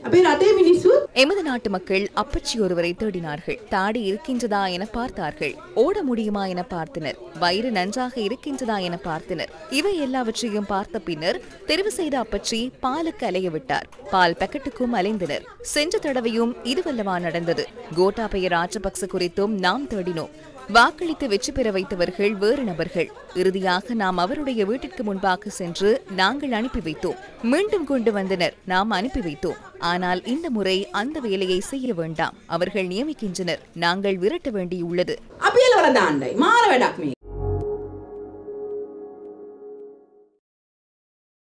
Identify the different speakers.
Speaker 1: අපේ රටේ මිනිස්සුත්
Speaker 2: எமது நாட்டு மக்கள் அப்பச்சி ஒருவரை தேடினார்கள் தாடி இருக்கின்றதா என பார்த்தார்கள் ஓட முடியுமா என பார்த்தனர் வயிறு நன்றாக இருக்கின்றதா என பார்த்தனர் இவை எல்லாவற்றையும் பார்த்த பின்னர் தெரிவு செய்த அப்பச்சி பாலுக்கு அலைய விட்டார் பால் பக்கெட்டுக்கும் அலைந்தனர் சென்ற தடவையும் இதுவல்லவா நடந்தது கோட்டாபய ராஜபக்ச குறித்தும் நாம் தேடினோம் வாக்களித்து வெற்றி பெற வைத்தவர்கள் வேறு நபர்கள் இறுதியாக நாம் அவருடைய வீட்டிற்கு முன்பாக சென்று நாங்கள் அனுப்பி வைத்தோம் மீண்டும் கொண்டு வந்தனர் நாம் அனுப்பி வைத்தோம் ஆனால் இந்த முறை அந்த வேலையை செய்ய வேண்டாம் அவர்கள் நியமிக்கின்றனர் நாங்கள் விரட்ட வேண்டியுள்ளது
Speaker 1: අපි එලවල දාන්නයි මාර වැඩක් මේ